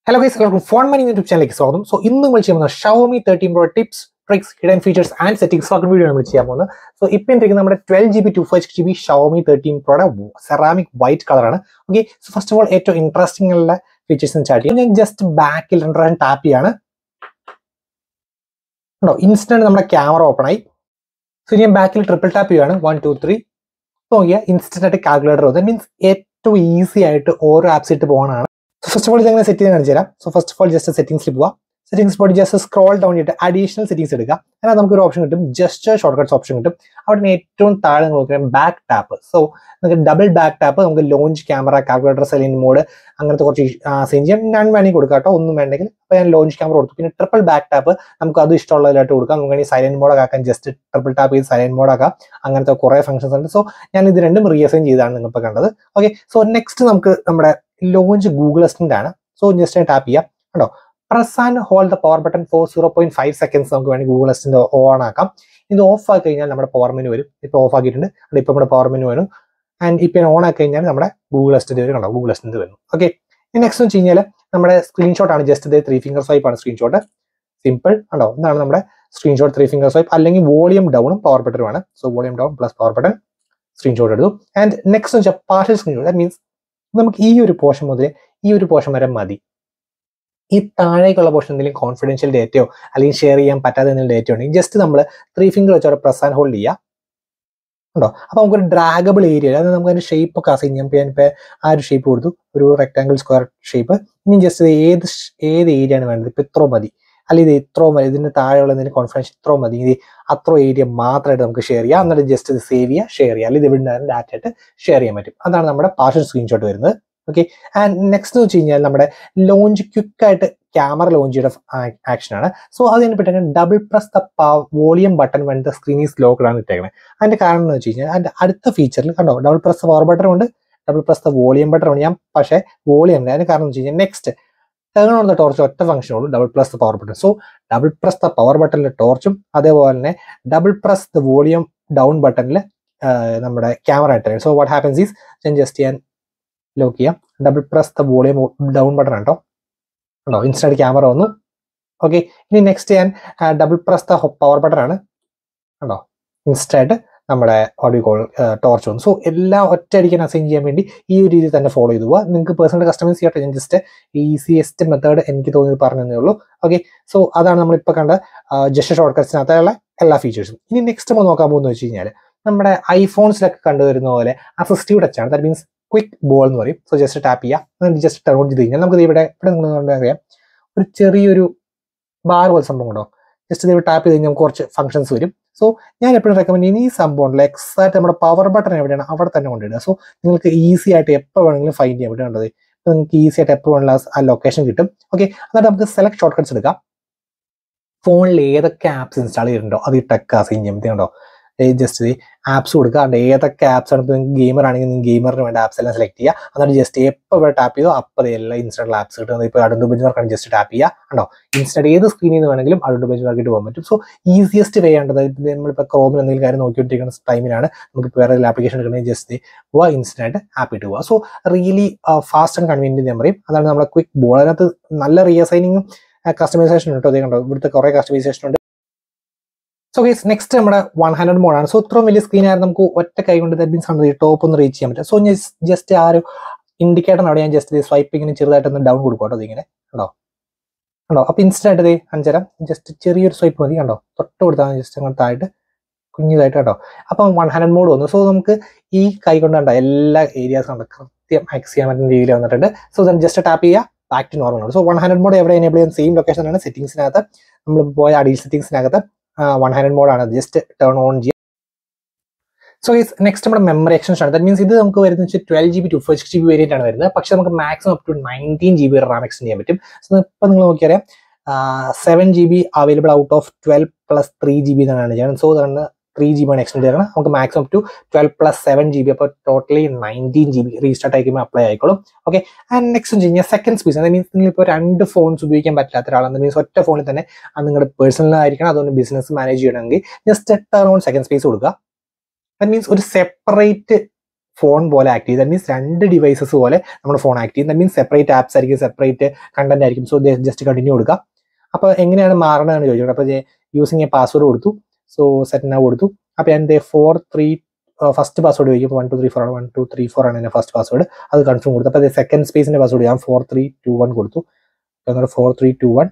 hello guys എല്ലാവർക്കും phone Mani YouTube ചാനലിലേക്ക് സ്വാഗതം സോ ഇന്ന് നമ്മൾ ചെയ്യാൻ പോകുന്നത് Xiaomi thirteen pro tips tricks hidden features and settings ഒക്കെ വീഡിയോ നമ്മൾ ചെയ്യാൻ പോകുന്നത് സോ ഇപ്പം ഇരിക്കുന്ന നമ്മുടെ twelve G B two five G B Xiaomi thirteen പ്രോയുടെ സെറാമിക് വൈറ്റ് കളറാണ് okay so first of all ഏറ്റവും ഇൻട്രസ്റ്റിംഗ് ഉള്ള ഫീച്ചേഴ്സ് സ്റ്റാർട്ട് ചെയ്യാം ഞാൻ ജസ്റ്റ് ബാക്കിൽ രണ്ടു ടാപ്പ് ചെയ്യാണ് ഉണ്ടോ ഇൻസ്റ്റന്റ് നമ്മുടെ ക്യാമറ ഓപ്പൺ ആയി സോ ഞാൻ ബാക്കിൽ ട്രിപ്പിൾ ടാപ്പ് ചെയ്യുകയാണ് വൺ ടു ത്രീ നോക്കിയാൽ ഇൻസ്റ്റന്റ് ആയിട്ട് കാൽക്കുലേറ്റർ ദാറ്റ് മീൻസ് ഏറ്റവും ഈസി ആയിട്ട് ഓരോ ആപ്സ് ഇട്ട് പോകണതാണ് സോ ഫസ്റ്റ് ഓഫ് ഓൾ ഇതെങ്ങനെ സെറ്റ് ചെയ്ത് കാണിച്ചു തരാം so first of all just സെറ്റിംഗ്സിൽ പോവാം സെറ്റിംഗ്സ് പോയി ജസ്റ്റ് സ്ക്രോൾ ഡൗൺ ചെയ്തിട്ട് അഡീഷണൽ സെറ്റിംഗ്സ് എടുക്കുക എന്നാൽ നമുക്ക് ഒരു ഓപ്ഷൻ കിട്ടും ജസ്റ്റ് ഷോർട്ട് കട്ട്സ് ഓപ്ഷൻ കിട്ടും അവിടെ നിന്ന് ഏറ്റവും താഴെ നോക്കിയാൽ ബാക്ക് ടാപ്പ് സോ നമുക്ക് ഡബിൾ ബാക്ക് ടാപ്പ് നമുക്ക് launch camera calculator silent mode അങ്ങനത്തെ കുറച്ച് സെയിം ചെയ്യാം ഞാൻ വേണമെങ്കിൽ കൊടുക്കാം കേട്ടോ ഒന്നും വേണ്ടെങ്കിൽ അപ്പോൾ ഞാൻ ലോഞ്ച് ക്യാമറ കൊടുത്തു പിന്നെ ട്രിപ്പിൾ ബാക്ക് ടാപ്പ് നമുക്ക് അത് ഇഷ്ടമുള്ളതായിട്ട് കൊടുക്കാം നമുക്ക് വേണമെങ്കിൽ സൈലന്റ് മോഡ് ആക്കാൻ ജസ്റ്റ് ട്രിപ്പിൾ ടാപ്പ് ചെയ്ത് സൈലന്റ് മോഡ് ആക്കാം അങ്ങനത്തെ കുറേ ഫംഗ്ഷൻസ് ഉണ്ട് സോ ഞാൻ ഇത് രണ്ടും റീഅസൈൻ ചെയ്താണ് നിങ്ങളിപ്പോൾ കണ്ടത് ഓക്കെ സോ നെക്സ്റ്റ് നമുക്ക് നമ്മുടെ ലോഞ്ച് ഗൂഗിൾ അസിസ്റ്റന്റ് ആണ് സോ ജസ്റ്റ് ടാപ്പ് ചെയ്യാം കേട്ടോ press and hold the power button for zero point five seconds നമുക്ക് വേണമെങ്കിൽ ഗൂഗിൾ അസിസ്റ്റന്റ് ഓൺ ആക്കാം ഇത് ഓഫ് ആക്കി കഴിഞ്ഞാൽ നമ്മുടെ പവർ മെനു വരും ഇപ്പോൾ ഓഫ് ആക്കിയിട്ടുണ്ട് അത് ഇപ്പോൾ നമ്മുടെ പവർ മെനു വരും ആൻഡ് ഇപ്പം ഓൺ ആക്കി കഴിഞ്ഞാൽ നമ്മുടെ ഗൂഗിൾ അസിസ്റ്റന്റ് വരും കണ്ടോ ഗൂഗിൾ അസിസ്റ്റന്റ് വരും ഓക്കെ നെക്സ്റ്റ് എന്ന് വെച്ച് കഴിഞ്ഞാൽ നമ്മുടെ സ്ക്രീൻഷോട്ട് ആണ് ജസ്റ്റ് ഇതേ ത്രീ ഫിംഗർ സ്വൈപ്പ് ആണ് സ്ക്രീൻഷോട്ട് സിമ്പിൾ കണ്ടോ ഇതാണ് നമ്മുടെ സ്ക്രീൻഷോട്ട് ത്രീ ഫിംഗർ സ്വൈപ്പ് അല്ലെങ്കിൽ വോളിയം ഡൗണും പവർ ബട്ടണുമാണ് so volume down plus power button screenshot എടുത്തു ആൻഡ് നെക്സ്റ്റ് വെച്ചാൽ പാർഷ്യൽ സ്ക്രീൻഷോട്ട് ദാറ്റ് മീൻസ് നമുക്ക് ഈ ഒരു പോർഷൻ മുതൽ ഈ ഒരു പോർഷൻ വരെ മതി ഈ താഴേക്കുള്ള പോർഷൻ എന്തെങ്കിലും കോൺഫിഡൻഷ്യൽ ഡേറ്റയോ അല്ലെങ്കിൽ ഷെയർ ചെയ്യാൻ പറ്റാത്ത എന്തെങ്കിലും ഡേറ്റ ഉണ്ടെങ്കിൽ ജസ്റ്റ് നമ്മൾ ത്രീ ഫിംഗർ വെച്ച് അവിടെ പ്രസ് ആൻഡ് ഹോൾഡ് ചെയ്യുക ഉണ്ടോ അപ്പൊ നമുക്കൊരു ഡ്രാഗബിൾ ഏരിയ അതായത് നമുക്ക് അതിന്റെ ഷേപ്പ് ഒക്കെ അസൈൻ ചെയ്യാം ഞാൻ ഇപ്പൊ ആ ഒരു ഷേപ്പ് കൊടുത്തു ഒരു റെക്ടാംഗിൾ സ്ക്വയർ ഷേപ്പ് ഇനി ജസ്റ്റ് ഏത് ഷ്- ഏത് ഏരിയ ആണ് വേണ്ടത് ഇപ്പൊ ഇത്രോ മതി അല്ലെങ്കിൽ ഇത് ഇത്രോ മതി ഇതിന്റെ താഴെയുള്ള എന്തെങ്കിലും കോൺഫിഡൻഷ്യൽ ഇത്രോ മതി ഇത് അത്രോ ഏരിയ മാത്രമായിട്ട് നമുക്ക് ഷെയർ ചെയ്യാം എന്നിട്ട് ജസ്റ്റ് ഇത് സേവ് ചെയ്യുക ഷെയർ ചെയ്യുക അല്ലെങ്കിൽ ഇത് ഇവിടെ ഡാറ്റ ആയിട്ട് ഷെയർ ചെയ്യാൻ പറ്റും അതാണ് നമ്മുടെ പാർഷ്യൽ സ്ക്രീൻഷോട്ട് വരുന്നത് ഓക്കെ ആൻഡ് നെക്സ്റ്റ് എന്ന് വെച്ച് കഴിഞ്ഞാൽ നമ്മുടെ ലോഞ്ച് ക്വിക്ക് ആയിട്ട് ക്യാമറ ലോഞ്ച് ചെയ്ത ആക്ഷൻ ആണ് സോ അതിനെ പറ്റി double press the volume button when the screen is locked ആണ് ഇട്ടേക്കുന്നത് അതിന്റെ കാരണം എന്ന് വെച്ച് കഴിഞ്ഞാൽ അതിന്റെ അടുത്ത ഫീച്ചറിൽ കണ്ടോ double press the power button ഉണ്ട് double press the volume button ഉണ്ട് ഞാൻ പക്ഷേ വോളിയം ഉണ്ട് അതിന്റെ കാരണം എന്ന് വെച്ച് കഴിഞ്ഞാൽ next turn on the torch ഒറ്റ ഫംഗ്ഷൻ ഉള്ളൂ double press the power button so double press the power ബട്ടണിലെ ടോർച്ചും അതേപോലെ തന്നെ double press the volume down ബട്ടണിൽ നമ്മുടെ ക്യാമറ ഇട്ടേ സോ വാട്ട് ഹാപ്പൻസ് ഈസ് ഞാൻ ജസ്റ്റ് ഞാൻ ലോക്ക് ചെയ്യാം double press the volume down button കേട്ടോ ഉണ്ടോ ഇൻസ്റ്റന്റ് ക്യാമറ വന്നു ഓക്കെ ഇനി നെക്സ്റ്റ് ഞാൻ double press the power button ആണ് കണ്ടോ ഇൻസ്റ്റായിട്ട് നമ്മുടെ ഓഡിയോ കോൾ ടോർച്ച് വന്നു സോ എല്ലാം ഒറ്റയടിക്കാൻ അസൈൻ ചെയ്യാൻ വേണ്ടി ഈ ഒരു രീതി തന്നെ ഫോളോ ചെയ്തു പോവുക നിങ്ങൾക്ക് പേഴ്സണൽ കസ്റ്റമൈസ് ചെയ്യട്ടെ ഞാൻ ജസ്റ്റ് ഈസിയസ്റ്റ് മെത്തേഡ് എനിക്ക് തോന്നിയത് പറഞ്ഞതേ ഉള്ളൂ ഓക്കെ സോ അതാണ് നമ്മളിപ്പോൾ കണ്ട ജസ്റ്റ് ഷോർട്ട് കട്ട്സിനകത്തുള്ള എല്ലാ ഫീച്ചേഴ്സും ഇനി നെക്സ്റ്റ് നമ്മൾ നോക്കാൻ പോകുന്നത് വെച്ച് കഴിഞ്ഞാൽ നമ്മുടെ ഐഫോൺസിലൊക്കെ കണ്ടുവരുന്ന പോലെ അസിസ്റ്റീവ് ടച്ച് ആണ് ദാറ്റ് മീൻസ് ക്വിക്ക് ബോൾ എന്ന് പറയും സോ ജസ്റ്റ് ടാപ്പ് ചെയ്യുക ജസ്റ്റ് ടേൺ ചെയ്ത് കഴിഞ്ഞാൽ നമുക്ക് ദേ ഇവിടെ ഇവിടെ നിങ്ങൾ അറിയാം ഒരു ചെറിയൊരു ബാർ പോലെ സംഭവം ഉണ്ടോ ജസ്റ്റ് ഇത് ടാപ്പ് ചെയ്ത് കഴിഞ്ഞാൽ നമുക്ക് കുറച്ച് ഫംഗ്ഷൻസ് വരും സോ ഞാൻ എപ്പോഴും റെക്കമെൻഡ് ചെയ്യുന്ന ഈ സംഭവം ഉണ്ടല്ലോ എക്സാക്ട് നമ്മുടെ പവർ ബട്ടൺ എവിടെയാണ് അവിടെ തന്നെ കൊണ്ടിടുക സോ നിങ്ങൾക്ക് ഈസി ആയിട്ട് എപ്പോൾ വേണമെങ്കിലും ഫൈൻഡ് ചെയ്യാൻ പറ്റും കണ്ടത് ഇപ്പൊ നിങ്ങൾക്ക് ഈസി ആയിട്ട് എപ്പോൾ വേണമെങ്കിലും ആ ലൊക്കേഷൻ കിട്ടും ഓക്കെ എന്നിട്ട് നമുക്ക് സെലക്ട് ഷോർട്ട് കട്ട്സ് എടുക്കാം ഫോണിൽ ഏതൊക്കെ ആപ്സ് ഇൻസ്റ്റാൾ ചെയ്തിട്ടുണ്ടോ അത് ഈ ടെക്ക് അസൈൻ ചെയ്യാൻ പറ്റുന്നുണ്ടോ ജസ്റ്റ് ആപ്സ് കൊടുക്കുക അതുകൊണ്ട് ഏതൊക്കെ ആപ്സ് ആണ് ഇപ്പോൾ നിങ്ങൾക്ക് ഗെയിമർ ആണെങ്കിൽ നിങ്ങൾ ഗെയിമറിന് വേണ്ട ആപ്സ് എല്ലാം സെലക്ട് ചെയ്യുക എന്നിട്ട് ജസ്റ്റ് എപ്പോൾ ഇവിടെ ടാപ്പ് ചെയ്തോ അപ്പോൾ എല്ലാ ഇൻസ്റ്റന്റ് ആപ്സ് കിട്ടുന്നത് ഇപ്പോൾ അടുത്ത ബെഞ്ച് വർക്കാണ് ജസ്റ്റ് ടാപ്പ് ചെയ്യുക ഉണ്ടോ ഇൻസ്റ്റന്റ് ഏത് സ്ക്രീനിൽ നിന്ന് വേണമെങ്കിലും അടുത്ത ബെഞ്ച് വർക്കിട്ട് പോകാൻ പറ്റും സോ ഈസിയസ്റ്റ് വേ ആണ് അതായത് നമ്മളിപ്പോൾ ക്രോമിൽ എന്തെങ്കിലും കാര്യം നോക്കിക്കൊണ്ടിരിക്കുന്ന ടൈമിലാണ് നമുക്ക് ഇപ്പോൾ വേറെ ആപ്ലിക്കേഷൻ എടുക്കണമെങ്കിൽ ജസ്റ്റ് പോവുക ഇൻസ്റ്റന്റ് ആയിട്ട് ആപ്പ് ഇട്ട് പോവുക so really fast and convenient ഞാൻ പറയും അതാണ് നമ്മുടെ ക്വിക്ക് ബോൾ അതിനകത്ത് നല്ല റീഅസൈനിങ്ങും കസ്റ്റമൈസേഷൻ ഉണ്ട് അതേ കണ്ടോ ഇവിടുത്തെ കുറേ കസ്റ്റമൈസേഷൻ ഉണ്ട് സോ ഗൈസ് നെക്സ്റ്റ് നമ്മുടെ വൺ ഹൺഡ്രഡ് മോഡാണ് സോ ഇത്രയും വലിയ സ്ക്രീൻ ആയിരുന്നു നമുക്ക് ഒറ്റ കൈ കൊണ്ട് ദാറ്റ് മീൻസ് ഹൺഡ്രഡ് ടോപ്പ് ഒന്ന് റീച്ച് ചെയ്യാൻ പറ്റും സോ ഞാൻ ജസ്റ്റ് ആ ഒരു ഇൻഡിക്കേറ്റർ അവിടെ ഞാൻ ജസ്റ്റ് സ്വൈപ്പിങ്ങിന് ചെറുതായിട്ടൊന്ന് ഡൗൺ കൊടുക്കും കേട്ടോ ഇതിങ്ങനെ കണ്ടോ കണ്ടോ അപ്പൊ ഇൻസ്റ്റന്റ് ആയിട്ട് ദേ അഞ്ചരം ജസ്റ്റ് ചെറിയൊരു സ്വൈപ്പ് മതി കണ്ടോ തൊട്ട് കൊടുത്താൽ ജസ്റ്റ് അങ്ങോട്ട് താഴെ കുഞ്ഞിതായിട്ട് കേട്ടോ അപ്പം വൺ ഹൺഡ്രഡ് മോഡ് വന്നു സോ നമുക്ക് ഈ കൈ കൊണ്ട് കണ്ടോ എല്ലാ ഏരിയാസും കണ്ടോ കൃത്യം ആക്സ് ചെയ്യാൻ പറ്റുന്ന രീതിയിൽ വന്നിട്ടുണ്ട് സോ ദെൻ ജസ്റ്റ് ടാപ്പ് ചെയ്യുക ബാക്ക് ടു നോർമൽ ആണ് സോ വൺ ഹൺഡ്രഡ് മോഡ് എവിടെ എനേബിൾ ചെയ്യാൻ സെയിം ലൊക്കേഷൻ ആണ് സെറ്റിംഗ്സിനകത്ത് നമ്മൾ പോയ അടിയിൽ സെറ്റിംഗ്സിനകത്ത് വൺ ഹൺഡ്രഡ് മോഡാണ് ജസ്റ്റ് ടേൺ ഓൺ ചെയ്യുക സോ ഈസ് നെക്സ്റ്റ് നമ്മുടെ മെമ്മറി എക്സ്റ്റൻഷൻ ആണ് ദാറ്റ് മീൻസ് ഇത് നമുക്ക് വരുന്നത് വെച്ചാൽ twelve G B two five G B variant ആണ് വരുന്നത് പക്ഷേ നമുക്ക് maximum up to nineteen G B RAM extend ചെയ്യാൻ പറ്റും സോ ഇപ്പം നിങ്ങൾ നോക്കിയറിയാം seven G B available out of twelve plus three G B എന്നാണ് ചെയ്യുന്നത് സോ അതാണ് ത്രീ ജി ബി ആണ് എക്സ്റ്റെൻഡ് ചെയ്യണം നമുക്ക് maximum to twelve plus seven G B അപ്പോൾ totally nineteen G B restart ആയിക്കുമ്പോൾ അപ്ലൈ ആയിക്കോളും ഓക്കെ ആൻഡ് നെക്സ്റ്റ് എന്ന് കഴിഞ്ഞാൽ സെക്കൻഡ് സ്പീസ് അത് മീൻസ് നിങ്ങൾ ഇപ്പോൾ രണ്ട് ഫോൺസ് ഉപയോഗിക്കാൻ പറ്റാത്ത ഒരാളാണ് മീൻസ് ഒറ്റ ഫോണിൽ തന്നെ അത് നിങ്ങളുടെ പേഴ്സണൽ ആയിരിക്കണം അതുകൊണ്ട് ബിസിനസ് മാനേജ് ചെയ്യണമെങ്കിൽ just turn on second space കൊടുക്കുക ദാറ്റ് മീൻസ് ഒരു സെപ്പറേറ്റ് ഫോൺ പോലെ ആക്ട് ചെയ്യും ദാറ്റ് മീൻസ് രണ്ട് ഡിവൈസസ് പോലെ നമ്മുടെ ഫോൺ ആക്ട് ചെയ്യും ദാറ്റ് മീൻസ് സെപ്പറേറ്റ് ആപ്സ് ആയിരിക്കും സെപ്പറേറ്റ് കണ്ടന്റ് ആയിരിക്കും സോ ജസ്റ്റ് കണ്ടിന്യൂ കൊടുക്കുക അപ്പോൾ എങ്ങനെയാണ് മാറണമെന്ന് ചോദിച്ചത് അപ്പോൾ യൂസിങ് എ പാസ്വേഡ് കൊടുത്തു സോ സെറ്റ് നാ കൊടുത്തു അപ്പോൾ ഞാൻ ഫോർ ത്രീ ഫസ്റ്റ് പാസ്വേഡ് ചോദിക്കും വൺ ടു ത്രീ ഫോർ ആണ് വൺ ടു ത്രീ ഫോർ ആണ് എൻ്റെ ഫസ്റ്റ് പാസ്വേഡ് അത് കൺഫേം കൊടുത്തു അപ്പോൾ സെക്കൻഡ് സ്പേസിൻ്റെ പാസ്വേഡ് ഞാൻ ഫോർ ത്രീ ടു വൺ കൊടുത്തു അങ്ങനെ four three two one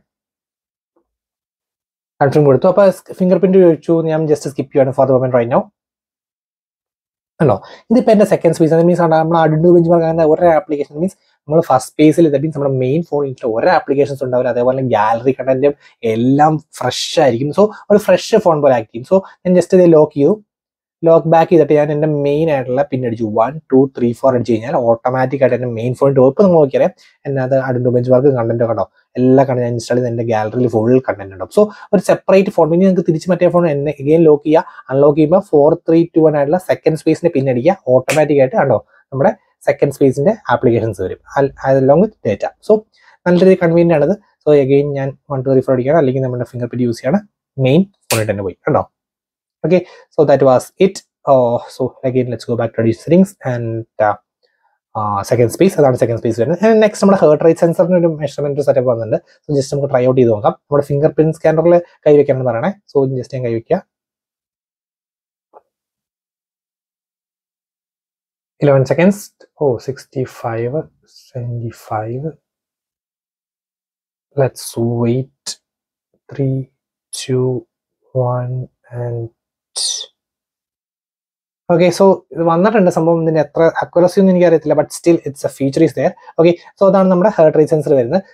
confirm കൊടുത്തു അപ്പോൾ ഫിംഗർ പ്രിന്റ് ചോദിച്ചു ഞാൻ ജസ്റ്റ് സ്കിപ്പ് ചെയ്യാണ് for the moment right no ഉണ്ടോ ഇതിപ്പോൾ എൻ്റെ സെക്കൻഡ് സ്പേസ് അത് മീൻസ് നമ്മൾ അടുണ്ട് ബെഞ്ച് മാർക്ക് അങ്ങനെ ഒരേ ആപ്ലിക്കേഷൻ മീൻസ് നമ്മൾ ഫസ്റ്റ് പേസിൽ ദറ്റ് മീൻസ് നമ്മുടെ മെയിൻ ഫോണിൽ ഒരേ ആപ്ലിക്കേഷൻസ് ഉണ്ടാവില്ല അതേപോലെ ഗാലറി കണ്ടന്റും എല്ലാം ഫ്രഷ് ആയിരിക്കും സോ ഒരു ഫ്രഷ് ഫോൺ പോലെ ആക്ട് ചെയ്യും സോ ഞാൻ ജസ്റ്റ് ഇത് ലോക്ക് ചെയ്തു ലോക്ക് ബാക്ക് ചെയ്തിട്ട് ഞാൻ എൻ്റെ മെയിൻ ആയിട്ടുള്ള പിൻ അടിച്ചു വൺ ടു ത്രീ ഫോർ അടിച്ച് കഴിഞ്ഞാൽ ഓട്ടോമാറ്റിക് ആയിട്ട് എൻ്റെ മെയിൻ ഫോണിൽ ഇപ്പോൾ നിങ്ങൾ നോക്കിയാൽ അതിനകത്ത് അടുണ്ട് ബെഞ്ച് മാർക്ക് കണ്ടന്റ് കണ്ടോ എല്ലാ കണ്ടന്റ് ഞാൻ ഇൻസ്റ്റാൾ ചെയ്ത് എൻ്റെ ഗാലറിയിൽ ഫുൾ കണ്ടന്റ് ഉണ്ടാവും സോ ഒരു സെപ്പറേറ്റ് ഫോൺ പിന്നെ നിങ്ങൾക്ക് തിരിച്ച് മറ്റേ ഫോൺ എന്നെ എഗെയിൻ ലോക്ക് ചെയ്യുക അൺലോക്ക് ചെയ്യുമ്പോൾ ഫോർ ത്രീ ടു വൺ ആയിട്ടുള്ള സെക്കൻഡ് സ്പേസിന്റെ പിൻ അടിക്കുക ഓട്ടോമാറ്റിക് ആയിട്ട് കണ്ടോ നമ്മുടെ സെക്കൻഡ് സ്പേസിന്റെ ആപ്ലിക്കേഷൻസ് വരും അലോങ് വിത്ത് ഡേറ്റ സോ നല്ല രീതിയിൽ കൺവീനിയൻ്റ് ആണത് സോ എഗെയിൻ ഞാൻ വൺ ടു ത്രീ ഫോർ അടിക്കുകയാണ് അല്ലെങ്കിൽ നമ്മുടെ ഫിംഗർ പ്രിന്റ് യൂസ് ചെയ്യാണ് മെയിൻ ഫോണിൽ തന്നെ പോയി കണ്ടോ okay so that was it uh, so again let's go back to the settings and uh, uh, second space അതാണ് സെക്കൻഡ് സ്പേസ് വരുന്നത് നെക്സ്റ്റ് നമ്മുടെ ഹേർട്ട് റേറ്റ് സെൻസറിന് ഒരു മെഷർമെന്റ് സെറ്റപ്പ് വന്നിട്ടുണ്ട് സോ ജസ്റ്റ് നമുക്ക് ട്രൈ ഔട്ട് ചെയ്ത് നോക്കാം നമ്മുടെ ഫിംഗർ പ്രിന്റ് സ്കാനറിൽ കൈവയ്ക്കാമെന്ന് പറയണേ സോ ജസ്റ്റ് ഞാൻ കൈവയ്ക്കുക eleven seconds oh sixty five seventy five let's wait three two one and okay so ഇത് വന്നിട്ടുണ്ട് സംഭവം ഇതിന്റെ എത്ര അക്യുറസി ഒന്നും എനിക്ക് അറിയത്തില്ല but still it's a feature is there okay so അതാണ് നമ്മുടെ ഹേർട്ട് റേറ്റ് സെൻസർ വരുന്നത്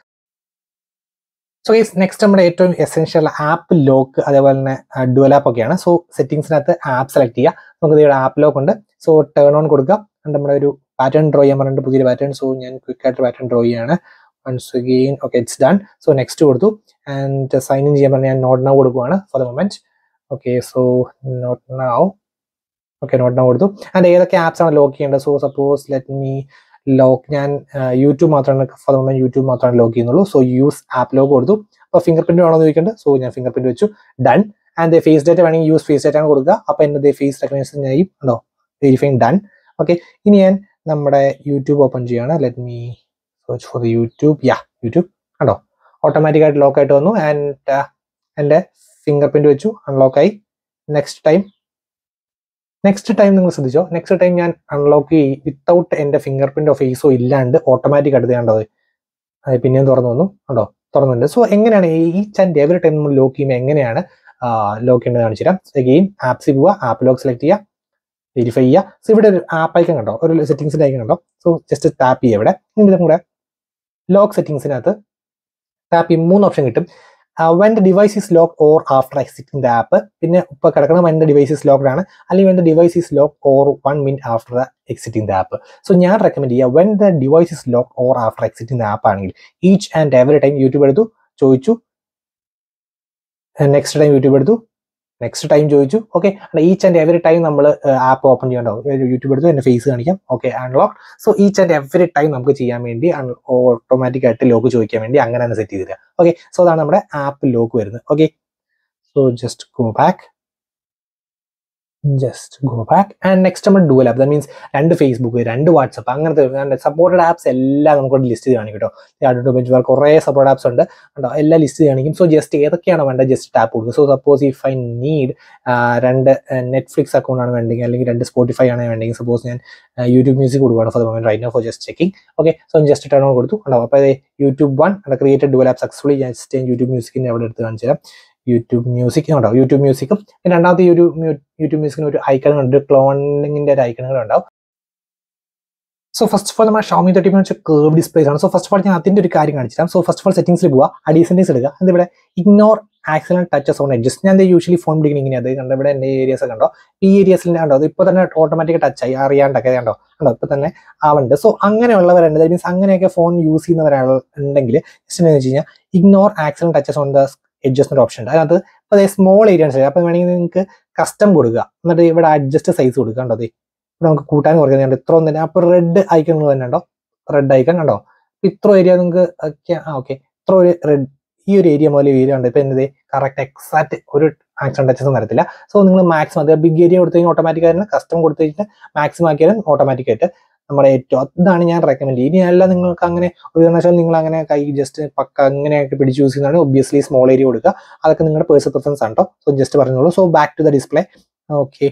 സോ ഗൈസ് നെക്സ്റ്റ് നമ്മുടെ ഏറ്റവും എസെൻഷ്യൽ ആപ്പ് ലോക്ക് അതേപോലെ തന്നെ ഡുവൽ ആപ്പ് ഒക്കെയാണ് സോ സെറ്റിംഗ്സിനകത്ത് ആപ്പ് സെലക്ട് ചെയ്യുക നമുക്ക് ഇവിടെ ആപ്പ് ലോക്ക് ഉണ്ട് സോ ടേൺ ഓൺ കൊടുക്കുക and നമ്മുടെ ഒരു പാറ്റേൺ ഡ്രോ ചെയ്യാൻ പറഞ്ഞിട്ട് പുതിയൊരു പാറ്റേൺ സോ ഞാൻ ക്വിക്ക് ആയിട്ട് പാറ്റേൺ ഡ്രോ ചെയ്യാണ് once again okay it's done so next കൊടുത്തു ആൻഡ് സൈൻ ഇൻ ചെയ്യാൻ പറഞ്ഞാൽ ഞാൻ നോട്ട് നൗ കൊടുക്കുവാണ് for the moment okay so not now okay not now കൊടുത്തു ആൻഡ് ഏതൊക്കെ ആപ്സ് ആണ് ലോക്ക് ചെയ്യേണ്ടത് so suppose let me lock ഞാൻ യൂട്യൂബ് മാത്രമാണ് ഫോർ ദ മൊമെന്റ് യൂട്യൂബ് മാത്രമാണ് ലോക്ക് ചെയ്യുന്നുള്ളൂ സോ യൂസ് ആപ്പ് ലോക്ക് കൊടുത്തു അപ്പോൾ ഫിംഗർ പ്രിന്റ് വേണമെന്ന് ചോദിക്കുന്നുണ്ട് സോ ഞാൻ ഫിംഗർ പ്രിന്റ് വെച്ചു ഡൺ ആൻഡ് ഫേസ് ഡേറ്റ വേണമെങ്കിൽ യൂസ് ഫേസ് ഡേറ്റ ആണ് കൊടുക്കുക അപ്പോൾ എൻ്റെ ഫേസ് റെക്കഗ്നൈസേഷൻ ആയി ഉണ്ടോ വെരിഫൈങ് ഡൺ ഓക്കെ ഇനി ഞാൻ നമ്മുടെ യൂട്യൂബ് ഓപ്പൺ ചെയ്യാണ് let me search for YouTube യാ യൂട്യൂബ് കണ്ടോ ഓട്ടോമാറ്റിക് ആയിട്ട് ലോക്ക് ആയിട്ട് വന്നു ആൻഡ് എൻ്റെ ഫിംഗർ പ്രിന്റ് വെച്ചു അൺലോക്ക് ആയി നെക്സ്റ്റ് ടൈം നെക്സ്റ്റ് ടൈം നിങ്ങൾ ശ്രദ്ധിച്ചോ നെക്സ്റ്റ് ടൈം ഞാൻ അൺലോക്ക് ചെയ്യും വിത്തൗട്ട് എൻ്റെ ഫിംഗർ പ്രിന്റോ ഫേസോ ഇല്ലാണ്ട് ഓട്ടോമാറ്റിക് അടുത്ത് കണ്ടത് അത് പിന്നെയും തുറന്നു വന്നു കണ്ടോ തുറന്നുണ്ട് സോ എങ്ങനെയാണ് ഈച്ച് ആൻഡ് എവറി ടൈം നമ്മൾ ലോക്ക് ചെയ്യുമ്പോൾ എങ്ങനെയാണ് ലോക്ക് ചെയ്യേണ്ടത് കാണിച്ചു തരാം അഗെയിൻ ആപ്സിൽ പോവുക ആപ്പ് ലോക്ക് സെലക്ട് ചെയ്യുക വെരിഫൈ ചെയ്യുക സോ ഇവിടെ ഒരു ആപ്പ് ഐക്കൺ കണ്ടോ ഒരു സെറ്റിംഗ്സിന്റെ ഐക്കൺ കണ്ടോ സോ ജസ്റ്റ് ടാപ്പ് ചെയ്യുക ഇവിടെ എന്നിട്ട് നമ്മുടെ ലോക്ക് സെറ്റിംഗ്സിനകത്ത് ടാപ്പ് ചെയ്യും മൂന്ന് ഓപ്ഷൻ കിട്ടും when the device is lock or after exiting the app പിന്നെ ഇപ്പോൾ കിടക്കണം when the device is locked ആണ് അല്ലെങ്കിൽ when the device is lock or one minute after the exiting the app so ഞാൻ recommend ചെയ്യുക when the device is lock or after exiting the app ആണെങ്കിൽ each and every time YouTube എടുത്തു ചോദിച്ചു next time YouTube എടുത്തു next time ചോദിച്ചു okay each and every time നമ്മൾ app open ചെയ്യണ്ടാവും YouTube എടുത്ത് എൻ്റെ ഫേസ് കാണിക്കാം okay unlock so each and every time നമുക്ക് ചെയ്യാൻ വേണ്ടി ഓട്ടോമാറ്റിക് ആയിട്ട് ലോക്ക് ചോദിക്കാൻ വേണ്ടി അങ്ങനെ തന്നെ സെറ്റ് ചെയ്ത് തരാം ഓക്കെ സോ അതാണ് നമ്മുടെ ആപ്പ് ലോക്ക് വരുന്നത് okay so just go back just go back and next നമ്മൾ ഡുവൽ ആപ്പ് ദാറ്റ് മീൻസ് രണ്ട് ഫേസ്ബുക്ക് രണ്ട് വാട്സപ്പ് അങ്ങനത്തെ സപ്പോർട്ടഡ് ആപ്സ് എല്ലാം നമുക്ക് ലിസ്റ്റ് ചെയ്ത് കാണിക്കും കേട്ടോ അടുത്ത ബെഞ്ച് മാർക്ക് കുറേ സപ്പോർട്ട് ആപ്സ് ഉണ്ട് കേട്ടോ എല്ലാം ലിസ്റ്റ് ചെയ്ത് കാണിക്കും സോ ജസ്റ്റ് ഏതൊക്കെയാണ് വേണ്ടത് ജസ്റ്റ് ടാപ്പ് കൊടുക്കുക so suppose if I need രണ്ട് നെറ്റ്ഫ്ലിക്സ് അക്കൗണ്ട് ആണ് വേണ്ടെങ്കിൽ അല്ലെങ്കിൽ രണ്ട് സ്പോട്ടിഫൈ ആണ് വേണ്ടെങ്കിൽ സപ്പോസ് ഞാൻ യൂട്യൂബ് മ്യൂസിക് കൊടുക്കുകയാണ് for the moment right no for just checking okay so just turn on കൊടുത്തു ഉണ്ടാവും അപ്പോൾ YouTube one created dual app successfully just YouTube മ്യൂസിക്കിൻ്റെ അവിടെ എടുത്ത് കാണിച്ചു തരാം യൂട്യൂബ് മ്യൂസിക് ഉണ്ടാവും യൂട്യൂബ് മ്യൂസിക്കും രണ്ടാമത്തെ ഈ ഒരു യൂട്യൂബ് മ്യൂസിക്കിന് ഒരു ഐക്കൺ ഉണ്ട് ക്ലോണിങ്ങിന്റെ ഒരു ഐക്കണുകൾ ഉണ്ടാവും സോ ഫസ്റ്റ് ഓഫ് ഓൾ നമ്മുടെ ഷോമി തേർട്ടി വെച്ച് കേർവ് ഡിസ്പ്ലേസ് ആണ് സോ ഫസ്റ്റ് ഓഫ് ഓൾ ഞാൻ അതിന്റെ ഒരു കാര്യം കാണിച്ചിട്ടാം സോ ഫസ്റ്റ് ഓഫ് ഓൾ സെറ്റിംഗ്സിൽ പോവുക അഡീസൻറ്റീസ് എടുക്കുക എന്നിവിടെ ignore accident touches on edges ഞാൻ യൂഷ്വലി ഫോൺ പിടിക്കുന്ന ഇങ്ങനെ അത് കണ്ടോ ഇവിടെ എൻ്റെ ഏരിയസ് കണ്ടോ ഈ ഏരിയസിൽ കണ്ടോ അത് ഇപ്പോൾ തന്നെ ഓട്ടോമാറ്റിക് ടച്ച് ആയി അറിയാണ്ടൊക്കെ കണ്ടോ കണ്ടോ ഇപ്പോൾ തന്നെ ആവുന്നുണ്ട് സോ അങ്ങനെയുള്ളവരുണ്ട് ദാറ്റ് മീൻസ് അങ്ങനെയൊക്കെ ഫോൺ യൂസ് ചെയ്യുന്നവരുണ്ടെങ്കിൽ ജസ്റ്റ് എന്ന് വെച്ച് കഴിഞ്ഞാൽ ignore accident touches on the edges എന്നൊരു ഓപ്ഷൻ ഉണ്ട് അതിനകത്ത് ഇപ്പോൾ അതേ സ്മോൾ ഏരിയ ആണ് അപ്പോൾ വേണമെങ്കിൽ നിങ്ങൾക്ക് കസ്റ്റം കൊടുക്കുക എന്നിട്ട് ഇവിടെ അഡ്ജസ്റ്റ് സൈസ് കൊടുക്കുക കണ്ടോ അതെ ഇവിടെ നമുക്ക് കൂട്ടാൻ കുറയ്ക്കുന്നുണ്ട് ഇത്ര ഒന്നും തന്നെ അപ്പോൾ റെഡ് ഐക്കൺ തന്നെ ഉണ്ടോ റെഡ് ഐക്കൺ കണ്ടോ ഇത്ര ഏരിയ നിങ്ങൾക്ക് ആ ഓക്കെ ഇത്ര ഒരു റെഡ് ഈ ഒരു ഏരിയ മുതൽ ഏരിയ ഉണ്ട് ഇപ്പൊ എന്നത് കറക്റ്റ് എക്സാക്ട് ഒരു ആക്ഷൻ ടച്ചസ് വരത്തില്ല സോ നിങ്ങൾ മാക്സിമം അത് ബിഗ് ഏരിയ കൊടുത്തു കഴിഞ്ഞാൽ ഓട്ടോമാറ്റിക് ആയിട്ട് കസ്റ്റം കൊടുത്തു കഴിഞ്ഞാൽ മാക്സിമം ആക്കിയാലും ഓട്ടോമാറ്റിക് ആയിട്ട് നമ്മുടെ ഏറ്റവും അതാണ് ഞാൻ റെക്കമെൻഡ് ചെയ്യുന്നത് ഇനി അല്ല നിങ്ങൾക്ക് അങ്ങനെ ഒരു കാരണവശാൽ നിങ്ങൾ അങ്ങനെ കൈ ജസ്റ്റ് പക്ക അങ്ങനെയൊക്കെ പിടിച്ച് യൂസ് ചെയ്യുന്നതാണ് ഒബ്വിയസ്ലി സ്മോൾ ഏരിയ കൊടുക്കുക അതൊക്കെ നിങ്ങളുടെ പേഴ്സണൽ പ്രിഫറൻസ് ആണ് കേട്ടോ സോ ജസ്റ്റ് പറഞ്ഞോളൂ so back to the display okay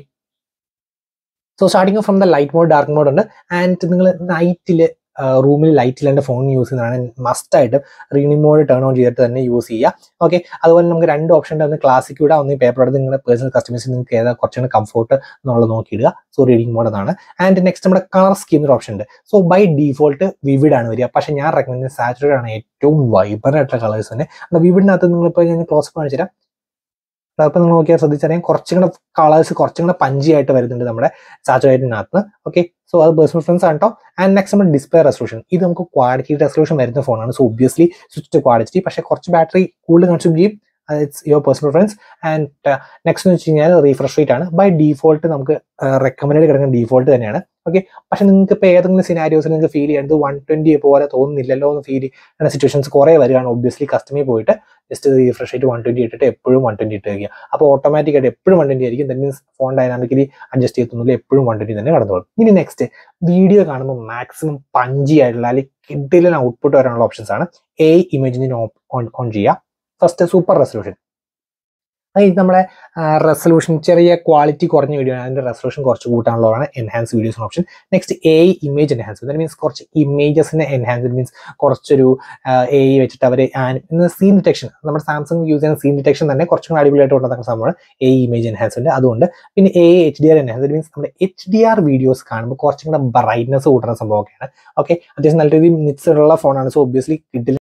so starting from the light mode dark mode ഉണ്ട് ആൻഡ് നിങ്ങൾ നൈറ്റിൽ റൂമിൽ ലൈറ്റ് ഇല്ലാണ്ട് ഫോൺ യൂസ് ചെയ്യുന്നതാണ് മസ്റ്റ് ആയിട്ട് റീഡിംഗ് മോഡ് ടേൺ ഓൺ ചെയ്തിട്ട് തന്നെ യൂസ് ചെയ്യുക ഓക്കെ അതുപോലെ നമുക്ക് രണ്ട് ഓപ്ഷൻ ഉണ്ട് ഒന്ന് ക്ലാസിക് ഇടുക ഒന്ന് പേപ്പർ എടുത്ത് നിങ്ങളുടെ പേഴ്സണൽ കസ്റ്റമേഴ്സ് നിങ്ങൾക്ക് ഏതാ കുറച്ചുകൂടെ കംഫോർട്ട് എന്നുള്ളത് നോക്കിയിടുക സോ റീഡിംഗ് മോഡ് അതാണ് ആൻഡ് നെക്സ്റ്റ് നമ്മുടെ കളർ സ്കീം ഒരു ഓപ്ഷൻ ഉണ്ട് സോ ബൈ ഡീഫോൾട്ട് വിവിഡ് ആണ് വരിക പക്ഷേ ഞാൻ റെക്കമെൻഡ് സാച്ചുറേറ്റ് ആണ് ഏറ്റവും വൈബർ ആയിട്ടുള്ള കളേഴ്സ് തന്നെ വിവിഡിനകത്ത് നിങ്ങളിപ്പോൾ ഞാൻ ക്ലോസ് കാണിച്ചു തരാം അപ്പൊ നിങ്ങൾ നോക്കിയാൽ ശ്രദ്ധിച്ചറിയാം കുറച്ചും കൂടെ കളേഴ്സ് കുറച്ചും കൂടെ പഞ്ചി ആയിട്ട് വരുന്നുണ്ട് നമ്മുടെ സാച്ചുറേറ്റിനകത്ത് ഓക്കെ സോ അത് പേഴ്സണൽ പ്രിഫറൻസ് ആണ് കേട്ടോ ആൻഡ് നെക്സ്റ്റ് നമ്മുടെ ഡിസ്പ്ലേ റെസൊല്യൂഷൻ ഇത് നമുക്ക് ക്വാളിറ്റി റെസൊല്യൂഷൻ വരുന്ന ഫോണാണ് so obviously switch to quality പക്ഷേ കുറച്ച് ബാറ്ററി കൂടുതൽ കൺസ്യൂം ചെയ്യും it's your personal preference and next എന്ന് വെച്ച് കഴിഞ്ഞാൽ റീഫ്രഷ് റേറ്റ് ആണ് ബൈ ഡീഫോൾട്ട് നമുക്ക് റെക്കമെൻഡ് കിടക്കുന്ന ഡീഫോൾട്ട് തന്നെയാണ് ഓക്കെ പക്ഷെ നിങ്ങൾക്ക് ഇപ്പോൾ ഏതെങ്കിലും സിനാരിയോസിൽ നിങ്ങൾക്ക് ഫീൽ ചെയ്യുന്നത് വൺ ട്വന്റി പോലെ തോന്നുന്നില്ലല്ലോ എന്ന് ഫീൽ ചെയ്യുന്ന സിറ്റുവേഷൻസ് കുറേ വരികയാണ് ഒബ്വിയസ്ലി കസ്റ്റമറിൽ പോയിട്ട് just refresh rate one twenty ഇട്ടിട്ട് എപ്പോഴും വൺ ട്വന്റി ഇട്ട് വയ്ക്കുക അപ്പോൾ ഓട്ടോമാറ്റിക് ആയിട്ട് എപ്പോഴും വൺ ട്വന്റി ആയിരിക്കും that means phone dynamically adjust ചെയ്തൊന്നുമില്ല എപ്പോഴും വൺ ട്വന്റി തന്നെ കടന്നോളും ഇനി നെക്സ്റ്റ് വീഡിയോ കാണുമ്പോൾ മാക്സിമം പഞ്ചി ആയിട്ടുള്ള അല്ലെങ്കിൽ കിഡിലിന് ഔട്ട്പുട്ട് വരാനുള്ള ഓപ്ഷൻസ് ആണ് എ ഇമേജിന് ഓൺ ഓൺ ചെയ്യുക ഫസ്റ്റ് സൂപ്പർ റെസൊല്യൂഷൻ ഇത് നമ്മുടെ റെസൊല്യൂഷൻ ചെറിയ ക്വാളിറ്റി കുറഞ്ഞ വീഡിയോ ആണ് അതിന്റെ റെസൊല്യൂഷൻ കുറച്ച് കൂട്ടാനുള്ളതാണ് enhance videos option next AI image enhance that means കുറച്ച് ഇമേജസിനെ എൻഹാൻസ് മീൻസ് കുറച്ചൊരു എ വെച്ചിട്ട് അവർ സീൻ ഡിറ്റക്ഷൻ നമ്മുടെ സാംസങ് യൂസ് ചെയ്യുന്ന സീൻ ഡിറ്റക്ഷൻ തന്നെ കുറച്ചും കൂടി അടിപൊളിയായിട്ട് ഉണ്ടാക്കുന്ന സംഭവമാണ് എ ഇമേജ് എൻഹാൻസ് ഉണ്ട് അതുകൊണ്ട് പിന്നെ AI H D R enhance that means നമ്മുടെ എച്ച് ഡി ആർ വീഡിയോസ് കാണുമ്പോൾ കുറച്ചും കൂടെ ബ്രൈറ്റ്നസ് കൂട്ടുന്ന സംഭവമൊക്കെയാണ് ഓക്കെ അത്യാവശ്യം നല്ല രീതിയിൽ മിക്സഡുള്ള ഫോണാണ് സോ ഒബ്വിയസ്ലി കിട്ടില്ല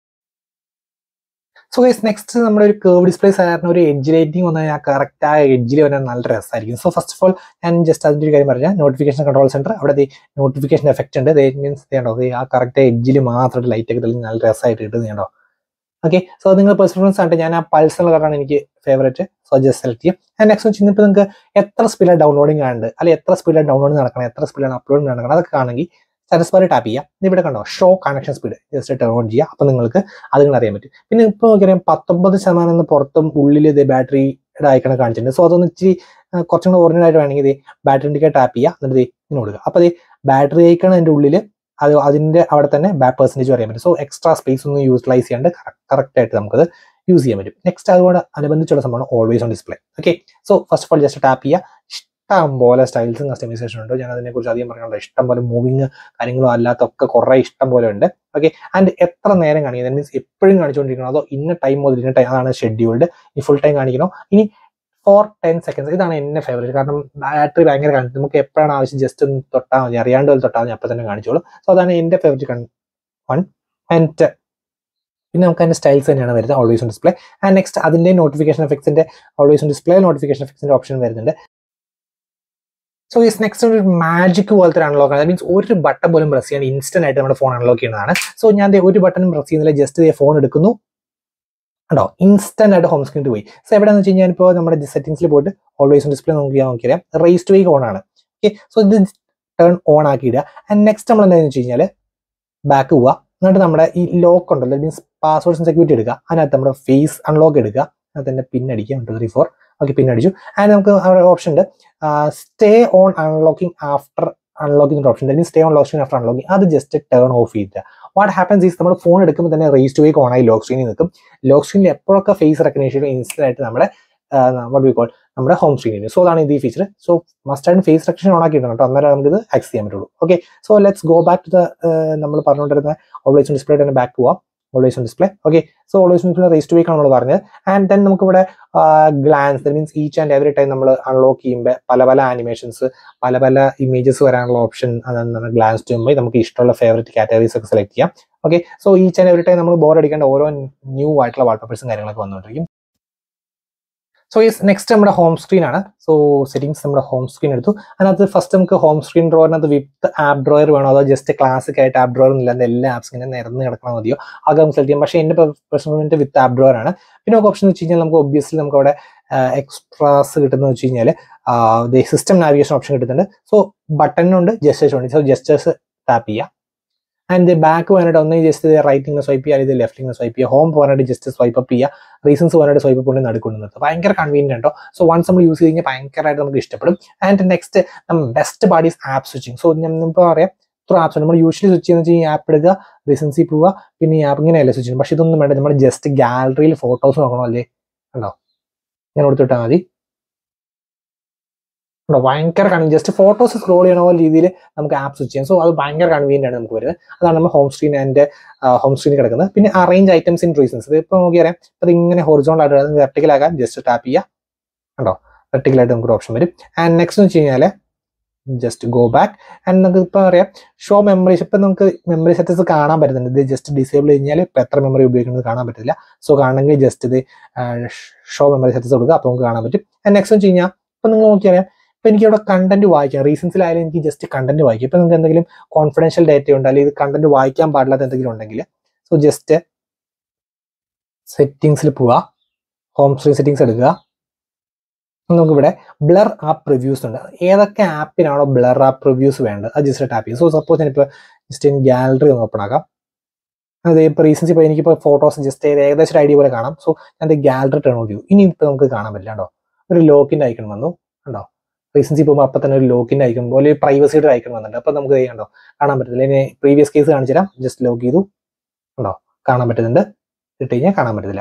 സോ ഗൈസ് നെക്സ്റ്റ് നമ്മുടെ ഒരു കേർവ് ഡിസ്പ്ലേ സാധാരണ ഒരു എഡ്ജ് ലൈറ്റിംഗ് വന്നാൽ ആ കറക്റ്റ് ആ എഡ്ജിൽ വരാൻ നല്ല രസമായിരിക്കും സോ ഫസ്റ്റ് ഓഫ് ഓൾ ഞാൻ ജസ്റ്റ് അതിൻ്റെ ഒരു കാര്യം പറഞ്ഞാൽ നോട്ടിഫിക്കേഷൻ കൺട്രോൾ സെന്റർ അവിടെ നോട്ടിഫിക്കേഷൻ എഫക്റ്റ് ഉണ്ട് മീൻസ് ചെയ്യണ്ടോ ആ കറക്റ്റ് എഡ്ജിൽ മാത്രമായിട്ട് ലൈറ്റ് ഒക്കെ തെളിഞ്ഞ് നല്ല രസമായിട്ട് കിട്ടുന്നത് ചെയ്യണ്ടോ ഓക്കെ സോ നിങ്ങൾ പെർഫോമൻസ് ആണ് ഞാൻ ആ പൾസ് എന്നുള്ള കളറാണ് എനിക്ക് ഫേവറേറ്റ് സോ ജസ്റ്റ് സെലക്ട് ചെയ്യും ആൻഡ് നെക്സ്റ്റ് വെച്ച് ഇപ്പോൾ നിങ്ങൾക്ക് എത്ര സ്പീഡിലാണ് ഡൗൺലോഡിംഗ് കാണുന്നുണ്ട് അല്ലെങ്കിൽ എത്ര സ്പീഡിലാണ് ഡൗൺലോഡിംഗ് നടക്കണം എത്ര സ്പീഡിലാണ് അപ്ലോഡിംഗ് നടക്കണം അതൊക്കെ കാണണമെങ്കിൽ സ്റ്റാറ്റസ് ബാർ ടാപ്പ് ചെയ്യുക ഇവിടെ കണ്ടോ show connection speed just turn on ചെയ്യുക അപ്പോൾ നിങ്ങൾക്ക് അത് നിങ്ങൾ അറിയാൻ പറ്റും പിന്നെ ഇപ്പോൾ നോക്കിയാൽ പത്തൊമ്പത് ശതമാനം എന്ന് പുറത്തും ഉള്ളിൽ ഇത് ബാറ്ററിയുടെ ഐക്കൺ കാണിച്ചിട്ടുണ്ട് സോ അതൊന്ന് ഇച്ചിരി കുറച്ചും കൂടെ ഓറിജിനൽ ആയിട്ട് വേണമെങ്കിൽ ഇത് ബാറ്ററി ഇൻഡിക്കേറ്റ് ടാപ്പ് ചെയ്യുക എന്നിട്ട് ഇങ്ങനെ കൊടുക്കുക അപ്പോൾ അത് ബാറ്ററി ഐക്കൺ അതിൻ്റെ ഉള്ളിൽ അത് അതിൻ്റെ അവിടെ തന്നെ ബാക്ക് പെർസെൻറ്റേജ് അറിയാൻ പറ്റും സോ എക്സ്ട്രാ സ്പേസ് ഒന്നും യൂട്ടിലൈസ് ചെയ്യാണ്ട് കറക്റ്റ് ആയിട്ട് നമുക്കത് യൂസ് ചെയ്യാൻ പറ്റും നെക്സ്റ്റ് അതുകൊണ്ട് അനുബന്ധിച്ചുള്ള സംഭവമാണ് always on display okay so first of all just tap ചെയ്യുക ഇഷ്ടം പോലെ സ്റ്റൈൽസും കസ്റ്റമൈസേഷൻ ഉണ്ട് ഞാൻ അതിനെക്കുറിച്ച് അധികം പറയാനുള്ള ഇഷ്ടം പോലെ മൂവിങ് കാര്യങ്ങളും അല്ലാത്തൊക്കെ കുറേ ഇഷ്ടം പോലെ ഉണ്ട് ഓക്കെ ആൻഡ് എത്ര നേരം കാണിക്കുന്നത് മീൻസ് എപ്പോഴും കാണിച്ചുകൊണ്ടിരിക്കണോ അതോ ഇന്ന ടൈം മുതൽ ഇന്ന ടൈം അതാണ് ഷെഡ്യൂൾഡ് ഈ ഫുൾ ടൈം കാണിക്കണോ ഇനി ഫോർ ടെൻ സെക്കൻഡ്സ് ഇതാണ് എന്നെ ഫേവറേറ്റ് കാരണം ബാറ്ററി ഭയങ്കര കാണിച്ചു നമുക്ക് എപ്പോഴാണ് ആവശ്യം ജസ്റ്റ് ഒന്ന് തൊട്ടാൽ മതി അറിയാണ്ട് പോലെ തൊട്ടാൽ മതി അപ്പം തന്നെ കാണിച്ചോളൂ സോ അതാണ് എൻ്റെ ഫേവറേറ്റ് വൺ ആൻഡ് പിന്നെ നമുക്ക് അതിന്റെ സ്റ്റൈൽസ് തന്നെയാണ് വരുന്നത് always on display and next അതിന്റെ നോട്ടിഫിക്കേഷൻ എഫക്ട്സിന്റെ ഓൾവേസ് ഓൺ ഡിസ്പ്ലേ നോട്ടിഫിക്കേഷൻ എഫക്ട്സിന്റെ ഓപ്ഷൻ വരുന്നുണ്ട് സോ യെസ് നെക്സ്റ്റ് ഒരു മാജിക് പോലത്തെ ഒരു അൺലോക്ക് ആണ് മീൻസ് ഒരു ബട്ടൺ പോലും പ്രസ് ചെയ്യാൻ ഇൻസ്റ്റന്റ് ആയിട്ട് നമ്മുടെ ഫോൺ അൺലോക്ക് ചെയ്യുന്നതാണ് സോ ഞാൻ ഒരു ബട്ടണും പ്രസ് ചെയ്യുന്നില്ല ജസ്റ്റ് ഫോൺ എടുക്കുന്നു ഉണ്ടോ ഇൻസ്റ്റന്റ് ആയിട്ട് ഹോം സ്ക്രീൻ പോയി സോ എവിടെയെന്ന് വെച്ച് കഴിഞ്ഞാൽ ഇപ്പോൾ നമ്മുടെ സെറ്റിംഗ്സിൽ പോയിട്ട് ഓൾവേസ് ഓൺ ഡിസ്പ്ലേ നോക്കിയാൽ നോക്കിയാൽ റേസ് ടു വേക്ക് ഓൺ ആണ് ഓക്കെ സോ ഇത് ടേൺ ഓൺ ആക്കി ഇടുക ആൻഡ് നെക്സ്റ്റ് നമ്മൾ എന്താണെന്ന് വെച്ച് കഴിഞ്ഞാൽ ബാക്ക് പോവുക എന്നിട്ട് നമ്മുടെ ഈ ലോക്ക് ഉണ്ടല്ലോ മീൻസ് പാസ്വേഡ്സ് സെക്യൂരിറ്റി എടുക്കുക അതിനകത്ത് നമ്മുടെ ഫേസ് അൺലോക്ക് എടുക്കുക അതിനകത്ത് തന്നെ പിൻ അടിക്കുക two three four okay pin അടിച്ചു ആൻഡ് നമുക്ക് അവിടെ ഓപ്ഷൻ ഉണ്ട് stay on unlocking after unlocking option means stay on locking after unlocking അത് ജസ്റ്റ് ടേൺ ഓഫ് ചെയ്തിട്ട് വാട്ട് ഹാപ്പൻസ് ഈസ് നമ്മൾ ഫോൺ എടുക്കുമ്പോൾ തന്നെ റേസ് ടു വേക്ക് ഓൺ ആയി ലോക്ക് സ്ക്രീനിൽ നിൽക്കും ലോക്ക് സ്ക്രീനിൽ എപ്പോഴൊക്കെ ഫേസ് റെക്കഗ്നേഷൻ ഇൻസ്റ്റന്റ് ആയിട്ട് നമ്മുടെ വാട്ട് വി കോൾ നമ്മുടെ ഹോം സ്ക്രീനിൽ സോ അതാണ് ഇത് ഈ ഫീച്ചർ സോ മസ്റ്റ് ആയിട്ട് ഫേസ് റെക്കഗ്നേഷൻ ഓൺ ആക്കിയിട്ടുണ്ട് കേട്ടോ അന്നേരം നമുക്ക് ഇത് ആക്സ് ചെയ്യാൻ പറ്റുള്ളൂ okay so let's go back to the നമ്മൾ പറഞ്ഞുകൊണ്ടിരുന്ന ഓൾവേസ് ഓൺ ഡിസ്പ്ലേ തന്നെ ബാക്ക് പോവാം always on display okay so always on display raise to wake ആണ് നമ്മൾ പറഞ്ഞത് ആൻഡ് ദെൻ നമുക്ക് ഇവിടെ glance means each and every time നമ്മൾ അൺലോക്ക് ചെയ്യുമ്പോൾ പല പല ആനിമേഷൻസ് പല പല ഇമേജസ് വരാനുള്ള ഓപ്ഷൻ അതാണ് ഗ്ലാൻസ് ചെയ്യുമ്പോൾ നമുക്ക് ഇഷ്ടമുള്ള ഫേവറേറ്റ് കാറ്റഗറീസ് ഒക്കെ സെലക്ട് ചെയ്യാം okay so each and every time നമ്മൾ ബോർ അടിക്കേണ്ട ഓരോ ന്യൂ ആയിട്ടുള്ള വാൾപേപ്പേഴ്സും കാര്യങ്ങളൊക്കെ വന്നുകൊണ്ടിരിക്കും സോ യെസ് നെക്സ്റ്റ് നമ്മുടെ ഹോം സ്ക്രീൻ ആണ് സോ സെറ്റിംഗ്സ് നമ്മുടെ ഹോം സ്ക്രീൻ എടുത്തു അതിനകത്ത് ഫസ്റ്റ് നമുക്ക് ഹോം സ്ക്രീൻ ഡ്രോറിനകത്ത് വിത്ത് ആപ്പ് ഡ്രോയർ വേണോ അതോ ജസ്റ്റ് ക്ലാസിക് ആയിട്ട് ആപ്പ് ഡ്രോയർ ഇല്ലാതെ എല്ലാ ആപ്സ് ഇങ്ങനെ നിരന്ന് കിടക്കണം മതിയോ അത് നമുക്ക് സെലക്ട് ചെയ്യാം പക്ഷേ എൻ്റെ പേഴ്സണൽ വിത്ത് ആപ്പ് ഡ്രോയർ ആണ് പിന്നെ നമുക്ക് ഓപ്ഷൻ വെച്ച് കഴിഞ്ഞാൽ നമുക്ക് ഒബ്വിയസ്ലി നമുക്ക് അവിടെ എക്സ്ട്രാസ് കിട്ടുന്നത് വെച്ച് കഴിഞ്ഞാൽ സിസ്റ്റം നാവിഗേഷൻ ഓപ്ഷൻ കിട്ടുന്നുണ്ട് സോ ബട്ടണിനുണ്ട് ജസ്റ്റേഴ്സ് ഉണ്ട് സോ ജസ്റ്റേഴ്സ് ടാപ്പ് ചെയ്യുക ആൻഡ് ബാക്ക് പോകാനായിട്ട് ഒന്ന് ജസ്റ്റ് റൈറ്റിംഗ് സ്വൈപ്പ് ചെയ്യുക അല്ലെങ്കിൽ ലെഫ്റ്റിംഗ് സ്വൈപ്പ് ചെയ്യുക ഹോം പോകാനായിട്ട് ജസ്റ്റ് സ്വൈപ്പ് അപ്പ് ചെയ്യുക റീസൺസ് പോകാനായിട്ട് സ്വൈപ്പ് കൊണ്ട് നടുക്കൊണ്ട് നിർത്തുക ഭയങ്കര കൺവീനിയൻ്റ് കേട്ടോ സോ വൺസ് നമ്മൾ യൂസ് ചെയ്ത് കഴിഞ്ഞാൽ ഭയങ്കരമായിട്ട് നമുക്ക് ഇഷ്ടപ്പെടും and next best part is app switching so ഞാൻ ഇപ്പോൾ പറയാം ഇത്ര ആപ്സ് നമ്മൾ യൂഷ്വലി സ്വിച്ച് ചെയ്യുന്ന വെച്ചാൽ ഈ ആപ്പ് എടുക്കുക റീസൻസി പോവുക പിന്നെ ഈ ആപ്പ് ഇങ്ങനെയല്ല സ്വിച്ച് ചെയ്യും പക്ഷെ ഇതൊന്നും വേണ്ട നമ്മൾ ജസ്റ്റ് ഗാലറിയിൽ ഫോട്ടോസ് നോക്കണോ അല്ലേ കണ്ടോ ഇങ്ങനെ കൊടുത്തിട്ടാൽ മതി ഉണ്ടോ ഭയങ്കര കൺവീൻ ജസ്റ്റ് ഫോട്ടോസ് സ്ക്രോൾ ചെയ്യണ പോലെ രീതിയിൽ നമുക്ക് ആപ്പ് സ്വിച്ച് ചെയ്യാം സോ അത് ഭയങ്കര കൺവീനിയൻ്റ് ആണ് നമുക്ക് വരുന്നത് അതാണ് നമ്മൾ ഹോം സ്ക്രീൻ ആൻഡ് ഹോം സ്ക്രീനിൽ കിടക്കുന്നത് പിന്നെ അറേഞ്ച് ഐറ്റംസ് ഇൻ റീസൺസ് ഇത് ഇപ്പോൾ നോക്കിയാൽ അത് ഇങ്ങനെ ഹൊറിസോൺ ആയിട്ട് വെർട്ടിക്കൽ ആക്കാൻ ജസ്റ്റ് ടാപ്പ് ചെയ്യുക കണ്ടോ വെർട്ടിക്കൽ ആയിട്ട് നമുക്ക് ഓപ്ഷൻ വരും ആൻഡ് നെക്സ്റ്റ് എന്ന് വെച്ച് കഴിഞ്ഞാൽ ജസ്റ്റ് ഗോ ബാക്ക് ആൻഡ് നമുക്ക് ഇപ്പോൾ പറയാം ഷോ മെമ്മറീസ് ഇപ്പം നമുക്ക് മെമ്മറി സെറ്റസ് കാണാൻ പറ്റുന്നുണ്ട് ഇത് ജസ്റ്റ് ഡിസേബിൾ കഴിഞ്ഞാൽ ഇപ്പം എത്ര മെമ്മറി ഉപയോഗിക്കുന്നത് കാണാൻ പറ്റില്ല സോ കാണണമെങ്കിൽ ജസ്റ്റ് ഇത് ഷോ മെമ്മറി സെറ്റസ് കൊടുക്കുക അപ്പോൾ നമുക്ക് കാണാൻ പറ്റും ആൻഡ് നെക്സ്റ്റ് വെച്ച് കഴിഞ്ഞാൽ ഇപ്പം നിങ്ങൾ നോക്കിയാൽ ഇപ്പം എനിക്ക് ഇവിടെ കണ്ടന്റ് വായിക്കാം റീസൺസിലായാലും എനിക്ക് ജസ്റ്റ് കണ്ടന്റ് വായിക്കാം ഇപ്പം നിങ്ങൾക്ക് എന്തെങ്കിലും കോൺഫിഡൻഷ്യൽ ഡേറ്റ ഉണ്ട് അല്ലെങ്കിൽ ഇത് കണ്ടന്റ് വായിക്കാൻ പാടില്ലാത്ത എന്തെങ്കിലും ഉണ്ടെങ്കിൽ സോ ജസ്റ്റ് സെറ്റിങ്സിൽ പോവുക ഹോം സ്ക്രീൻ സെറ്റിങ്സ് എടുക്കുക നമുക്കിവിടെ ബ്ലർ ആപ്പ് റിവ്യൂസ് ഉണ്ട് ഏതൊക്കെ ആപ്പിനാണോ ബ്ലർ ആപ്പ് റിവ്യൂസ് വേണ്ടത് അത് ജസ്റ്റ് ടാപ്പ് ചെയ്യും സോ സപ്പോസ് ഞാനിപ്പോൾ ജസ്റ്റ് ഇൻ ഗാലറി ഒന്ന് ഓപ്പൺ ആക്കാം അതെ ഇപ്പോൾ റീസൻസ് ഇപ്പോൾ എനിക്കിപ്പോൾ ഫോട്ടോസ് ജസ്റ്റ് ഏകദേശം ഒരു ഐഡിയ പോലെ കാണാം സോ ഞാൻ ഗാലറി ടേൺ ഔട്ട് ചെയ്യും ഇനി ഇപ്പോൾ നമുക്ക് കാണാൻ പറ്റില്ല കേട്ടോ ഒരു ലോക്കിൻ്റെ ഐക്കൺ വന്നു കണ്ടോ റീസൻസി പോകുമ്പോൾ അപ്പം തന്നെ ഒരു ലോക്കിൻ്റെ ഐക്കൺ പോലെ പ്രൈവസിയുടെ ഐക്കൺ വന്നിട്ടുണ്ട് അപ്പം നമുക്ക് കണ്ടോ കാണാൻ പറ്റത്തില്ല ഇനി പ്രീവിയസ് കേസ് കാണിച്ചു തരാം ജസ്റ്റ് ലോക്ക് ചെയ്തു കണ്ടോ കാണാൻ പറ്റുന്നുണ്ട് ഇട്ട് കഴിഞ്ഞാൽ കാണാൻ പറ്റത്തില്ല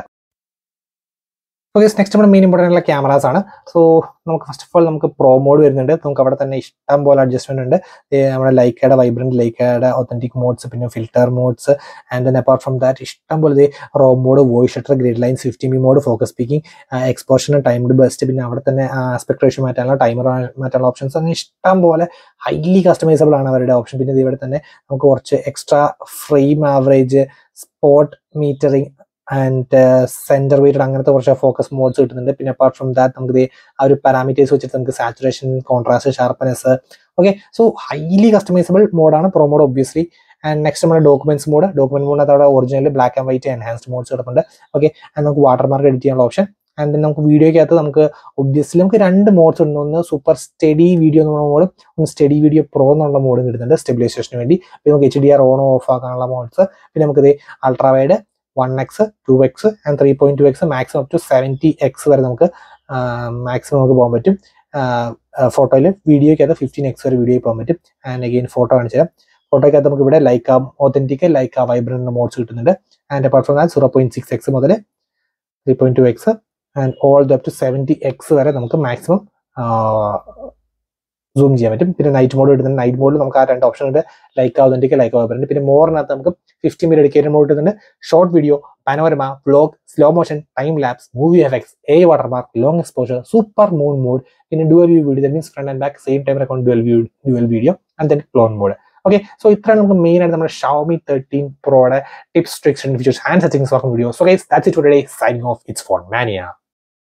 ഓക്കെ നെക്സ്റ്റ് നമ്മുടെ മെയിൻ ഇമ്പോർട്ടൻ്റ് ഉള്ള ക്യാമറാസ് ആണ് സോ നമുക്ക് ഫസ്റ്റ് ഓഫ് ഓൾ നമുക്ക് പ്രോ മോഡ് വരുന്നുണ്ട് നമുക്ക് അവിടെ തന്നെ ഇഷ്ടം പോലെ അഡ്ജസ്റ്റ്മെന്റ് ഉണ്ട് നമ്മുടെ ലൈക്കയുടെ വൈബ്രന്റ് ലൈക്കയുടെ ഒത്തന്റിക് മോഡ്സ് പിന്നെ filter modes and then apart from that ഇഷ്ടം പോലെ raw mode voice shutter grid lines fifty മി മോഡ് ഫോക്കസ് സ്പീക്കിംഗ് എക്സ്പോഷന് ടൈംഡ് ബെസ്റ്റ് പിന്നെ അവിടെ തന്നെ ആസ്പെക്ട് റേഷ്യോ മാറ്റാനുള്ള ടൈമർ മാറ്റാനുള്ള ഓപ്ഷൻസ് അങ്ങനെ ഇഷ്ടം പോലെ ഹൈലി കസ്റ്റമൈസബിൾ ആണ് അവരുടെ ഓപ്ഷൻ പിന്നെ ഇവിടെ തന്നെ നമുക്ക് കുറച്ച് extra frame average spot metering and centre weighted അങ്ങനത്തെ കുറച്ച് ഫോക്കസ് മോഡ്സ് കിട്ടുന്നുണ്ട് പിന്നെ അപ്പാർട്ട് ഫ്രം ദാറ്റ് നമുക്ക് ആ ഒരു പാരാമീറ്റേഴ്സ് വെച്ചിട്ട് നമുക്ക് saturation contrast sharpness okay so highly customisable മോഡാണ് pro mode obviously and next നമ്മുടെ ഡോക്യുമെന്റ്സ് മോഡ് ഡോക്യുമെന്റ് മോഡിനകത്ത് അവിടെ original black and white enhanced modes കിടപ്പുണ്ട് ഓക്കെ ആൻഡ് നമുക്ക് വാട്ടർ മാർക്ക് എഡിറ്റ് ചെയ്യാനുള്ള ഓപ്ഷൻ ആൻഡ് ദെൻ നമുക്ക് വീഡിയോയ്ക്കകത്ത് നമുക്ക് ഒബ്വിയസ്ലി നമുക്ക് രണ്ട് മോഡ്സ് ഉണ്ട് ഒന്ന് സൂപ്പർ സ്റ്റഡി വീഡിയോ എന്നുള്ള മോഡും ഒന്ന് സ്റ്റഡി വീഡിയോ പ്രോ എന്നുള്ള മോഡും കിട്ടുന്നുണ്ട് സ്റ്റെബിലൈസേഷന് വേണ്ടി പിന്നെ നമുക്ക് H D R on off ആക്കാനുള്ള മോഡ്സ് പിന്നെ നമുക്കിത് ultrawide one X two X and three point two X maximum up to seventy X വരെ നമുക്ക് മാക്സിമം നമുക്ക് പോകാൻ പറ്റും ഫോട്ടോയിൽ വീഡിയോയ്ക്കകത്ത് ഫിഫ്റ്റീൻ എക്സ് വരെ വീഡിയോയിൽ പോകാൻ പറ്റും ആൻഡ് അഗെയിൻ ഫോട്ടോ കാണിച്ചു തരാം ഫോട്ടോയ്ക്കകത്ത് നമുക്ക് ഇവിടെ ലൈക്ക് ആ ഒതന്റിക് ലൈക്ക് ആ വൈബ്രന്റ് മോഡ്സ് കിട്ടുന്നുണ്ട് and apart from that zero point six X മുതൽ three point two X and all the up to seventy X വരെ നമുക്ക് മാക്സിമം സൂം ചെയ്യാൻ പറ്റും പിന്നെ നൈറ്റ് മോഡ് കിട്ടുന്നുണ്ട് നൈറ്റ് മോഡിൽ നമുക്ക് ആ രണ്ട് ഓപ്ഷൻ ഉണ്ട് ലൈക്ക് ആവുന്നുണ്ടെങ്കിൽ ലൈക്ക് ആവുന്നുണ്ട് പിന്നെ മോറിനകത്ത് നമുക്ക് ഫിഫ്റ്റി മിനിറ്റ് ഡെഡിക്കേറ്റഡ് മോഡ് കിട്ടുന്നുണ്ട് short video panorama vlog slow motion time lapse movie effects A watermark long exposure super moon mode പിന്നെ dual view video that means front and back same time record dual view dual video and then clone mode okay so ഇത്രയാണ് നമുക്ക് main ആയിട്ട് നമ്മുടെ Xiaomi thirteen പ്രോയുടെ tips tricks and features and settings നോക്കുന്ന video so guys that's it today signing off it's phone മാനിയ